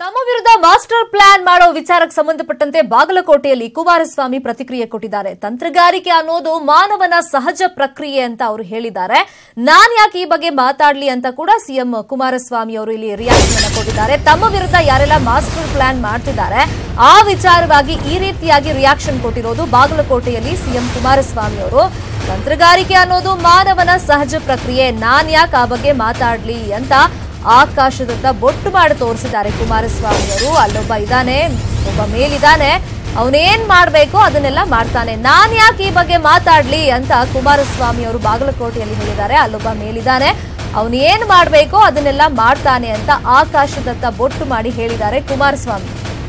ತಮ್ಮ ವಿರುದ್ಧ master plan ಮಾಡೋ ವಿಚಾರಕ್ಕೆ ಸಂಬಂಧಪಟ್ಟಂತೆ ಬಾಗಲಕೋಟೆಯಲ್ಲಿ ಕುಮಾರಸ್ವಾಮಿ ಪ್ರತಿಕ್ರಿಯೆ ಕೊಟ್ಟಿದ್ದಾರೆ ತಂತ್ರಗಾರಿಕೆ ಅನ್ನೋದು ಮಾನವನ ಸಹಜ ಪ್ರಕ್ರಿಯೆ ಅಂತ ಅವರು ಹೇಳಿದ್ದಾರೆ ನಾನ್ ಯಾಕೆ ಈ ಬಗ್ಗೆ ಮಾತಾಡ್ಲಿ ಅಂತ ಕೂಡ ಸಿಎಂ ಕುಮಾರಸ್ವಾಮಿ ಅವರು ಇಲ್ಲಿ ರಿಯಾಕ್ಷನ್ ಅನ್ನು ಕೊಟ್ಟಿದ್ದಾರೆ ತಮ್ಮ ವಿರುದ್ಧ ಯಾರೆಲ್ಲ ಮಾಸ್ಟರ್ ಪ್ಲಾನ್ ಮಾಡ್ತಿದ್ದಾರೆ ಆ ವಿಚಾರವಾಗಿ ಈ ರೀತಿಯಾಗಿ ರಿಯಾಕ್ಷನ್ ಕೊಟ್ಟಿರೋದು ಬಾಗಲಕೋಟೆಯಲ್ಲಿ ಸಿಎಂ ಕುಮಾರಸ್ವಾಮಿ ಅವರು ತಂತ್ರಗಾರಿಕೆ ಅನ್ನೋದು ಮಾನವನ ಸಹಜ ಪ್ರಕ್ರಿಯೆ ನಾನ್ ಯಾಕೆ ಆ ಬಗ್ಗೆ ಮಾತಾಡ್ಲಿ ಅಂತ ಆಕಾಶದತ್ತ ಬೊಟ್ಟು ಮಾಡಿ ತೋರಿಸಿದ್ದಾರೆ ಕುಮಾರಸ್ವಾಮಿ ಅವರು ಅಲ್ಲೊಬ್ಬ ಇದ್ದಾನೆ ಒಬ್ಬ ಮೇಲಿದ್ದಾನೆ ಅವನೇನ್ ಮಾಡ್ಬೇಕು ಅದನ್ನೆಲ್ಲ ಮಾಡ್ತಾನೆ ನಾನ್ ಯಾಕೆ ಈ ಬಗ್ಗೆ ಮಾತಾಡ್ಲಿ ಅಂತ ಕುಮಾರಸ್ವಾಮಿ ಅವರು ಬಾಗಲಕೋಟೆಯಲ್ಲಿ ಹೇಳಿದ್ದಾರೆ ಅಲ್ಲೊಬ್ಬ ಮೇಲಿದ್ದಾನೆ ಅವನೇನ್ ಮಾಡ್ಬೇಕು ಅದನ್ನೆಲ್ಲ ಮಾಡ್ತಾನೆ ಅಂತ ಆಕಾಶದತ್ತ ಬೊಟ್ಟು ಮಾಡಿ ಹೇಳಿದ್ದಾರೆ ಕುಮಾರಸ್ವಾಮಿ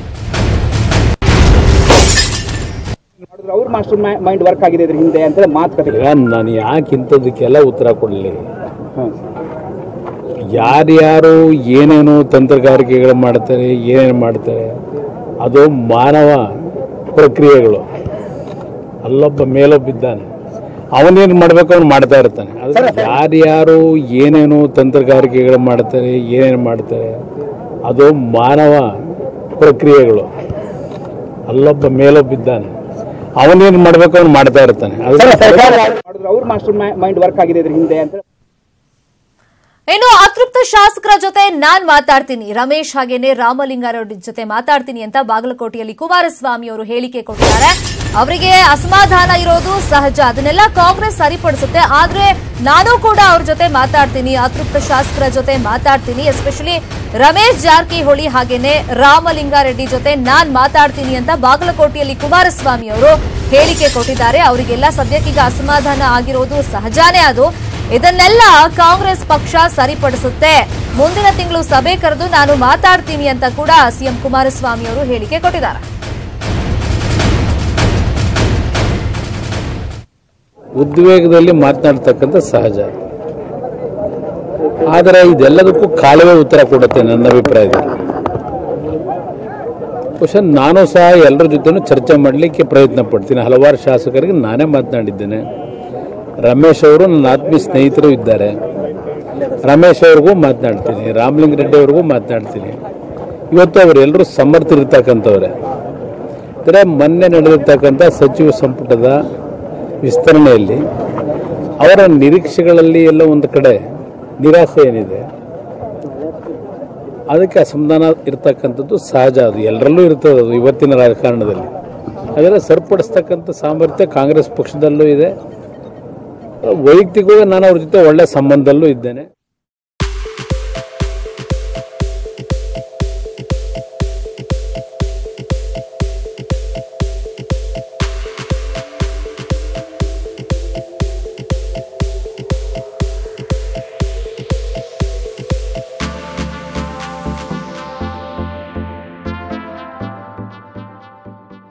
ಮಾಡಿದ್ರು ಅವ್ರ ಮಾಸ್ಟರ್ ಮೈಂಡ್ ವರ್ಕ್ ಆಗಿದೆ ಇದ್ರ ಹಿಂದೆ ಅಂತ ಮಾತುಕತೆ ಈಗ ನಾನು ಯಾಕೆ ಇಂಥದಕ್ಕೆಲ್ಲ ಉತ್ತರ ಕೊಡಲಿ ಯಾರ್ಯಾರು ಏನೇನು ತಂತ್ರಗಾರಿಕೆಗಳು ಮಾಡ್ತಾರೆ ಏನೇನು ಮಾಡ್ತಾರೆ ಅದು ಮಾನವ ಪ್ರಕ್ರಿಯೆಗಳು ಅಲ್ಲೊಬ್ಬ ಮೇಲೊಬ್ಬ ಇದ್ದಾನೆ ಅವನೇನು ಮಾಡಬೇಕು ಅವನು ಮಾಡ್ತಾ ಇರ್ತಾನೆ ಅದು ಯಾರ್ಯಾರು ಏನೇನು ತಂತ್ರಗಾರಿಕೆಗಳು ಮಾಡ್ತಾರೆ ಏನೇನು ಮಾಡ್ತಾರೆ ಅದು ಮಾನವ ಪ್ರಕ್ರಿಯೆಗಳು ಅಲ್ಲೊಬ್ಬ ಮೇಲೊಬ್ಬ ಇದ್ದಾನೆ ಅವನೇನು ಮಾಡಬೇಕು ಅವನು ಮಾಡ್ತಾ ಇರ್ತಾನೆ ಅದು ಮಾಡಿದ್ರು ಅವ್ರ ಮಾಸ್ಟರ್ ಮೈಂಡ್ ವರ್ಕ್ ಆಗಿದೆ ಇದ್ರ ಹಿಂದೆ ಅಂತ ಇನ್ನು ಅತೃಪ್ತ ಶಾಸಕರ ಜೊತೆ ನಾನ್ ಮಾತಾಡ್ತೀನಿ ರಮೇಶ್ ಹಾಗೇನೆ ರಾಮಲಿಂಗಾರೆಡ್ಡಿ ಜೊತೆ ಮಾತಾಡ್ತೀನಿ ಅಂತ ಬಾಗಲಕೋಟೆಯಲ್ಲಿ ಕುಮಾರಸ್ವಾಮಿ ಅವರು ಹೇಳಿಕೆ ಕೊಟ್ಟಿದ್ದಾರೆ ಅವರಿಗೆ ಅಸಮಾಧಾನ ಇರೋದು ಸಹಜ ಅದನ್ನೆಲ್ಲ ಕಾಂಗ್ರೆಸ್ ಸರಿಪಡಿಸುತ್ತೆ ಆದ್ರೆ ನಾನು ಕೂಡ ಅವ್ರ ಜೊತೆ ಮಾತಾಡ್ತೀನಿ ಅತೃಪ್ತ ಶಾಸಕರ ಜೊತೆ ಮಾತಾಡ್ತೀನಿ ಎಸ್ಪೆಷಲಿ ರಮೇಶ್ ಜಾರಕಿಹೊಳಿ ಹಾಗೇನೆ ರಾಮಲಿಂಗಾರೆಡ್ಡಿ ಜೊತೆ ನಾನ್ ಮಾತಾಡ್ತೀನಿ ಅಂತ ಬಾಗಲಕೋಟೆಯಲ್ಲಿ ಕುಮಾರಸ್ವಾಮಿ ಅವರು ಹೇಳಿಕೆ ಕೊಟ್ಟಿದ್ದಾರೆ ಅವರಿಗೆಲ್ಲ ಸದ್ಯಕ್ಕೀಗ ಅಸಮಾಧಾನ ಆಗಿರೋದು ಸಹಜಾನೇ ಅದು ಇದನ್ನೆಲ್ಲ ಕಾಂಗ್ರೆಸ್ ಪಕ್ಷ ಸರಿಪಡಿಸುತ್ತೆ ಮುಂದಿನ ತಿಂಗಳು ಸಭೆ ಕರೆದು ನಾನು ಮಾತಾಡ್ತೀನಿ ಅಂತ ಕೂಡ ಸಿಎಂ ಕುಮಾರಸ್ವಾಮಿ ಅವರು ಹೇಳಿಕೆ ಕೊಟ್ಟಿದ್ದಾರೆ ಉದ್ವೇಗದಲ್ಲಿ ಮಾತನಾಡ್ತಕ್ಕಂಥ ಸಹಜ ಆದರೆ ಇದೆಲ್ಲದಕ್ಕೂ ಕಾಲವೇ ಉತ್ತರ ಕೊಡುತ್ತೆ ನನ್ನ ಅಭಿಪ್ರಾಯದಲ್ಲಿ ಬಹುಶಃ ನಾನು ಸಹ ಎಲ್ಲರ ಜೊತೆನೂ ಚರ್ಚೆ ಮಾಡಲಿಕ್ಕೆ ಪ್ರಯತ್ನ ಪಡ್ತೀನಿ ಹಲವಾರು ಶಾಸಕರಿಗೆ ನಾನೇ ಮಾತನಾಡಿದ್ದೇನೆ ರಮೇಶ್ ಅವರು ನನ್ನ ಆತ್ಮೀಯ ಸ್ನೇಹಿತರು ಇದ್ದಾರೆ ರಮೇಶ್ ಅವ್ರಿಗೂ ಮಾತನಾಡ್ತೀನಿ ರಾಮಲಿಂಗ ರೆಡ್ಡಿ ಅವ್ರಿಗೂ ಮಾತನಾಡ್ತೀನಿ ಇವತ್ತು ಅವರೆಲ್ಲರೂ ಸಮರ್ಥರಿರ್ತಕ್ಕಂಥವ್ರೆ ಅಂದರೆ ಮೊನ್ನೆ ನಡೆದಿರ್ತಕ್ಕಂಥ ಸಚಿವ ಸಂಪುಟದ ವಿಸ್ತರಣೆಯಲ್ಲಿ ಅವರ ನಿರೀಕ್ಷೆಗಳಲ್ಲಿ ಎಲ್ಲ ಒಂದು ಕಡೆ ನಿರಾಸೆ ಏನಿದೆ ಅದಕ್ಕೆ ಅಸಮಾಧಾನ ಇರ್ತಕ್ಕಂಥದ್ದು ಸಹಜ ಅದು ಎಲ್ಲರಲ್ಲೂ ಇರ್ತದೆ ಅದು ಇವತ್ತಿನ ರಾಜಕಾರಣದಲ್ಲಿ ಅದೆಲ್ಲ ಸರಿಪಡಿಸ್ತಕ್ಕಂಥ ಸಾಮರ್ಥ್ಯ ಕಾಂಗ್ರೆಸ್ ಪಕ್ಷದಲ್ಲೂ ಇದೆ ವೈಯಕ್ತಿಕವಾಗಿ ನಾನು ಅವ್ರ ಜೊತೆ ಒಳ್ಳೆ ಸಂಬಂಧದಲ್ಲೂ ಇದ್ದೇನೆ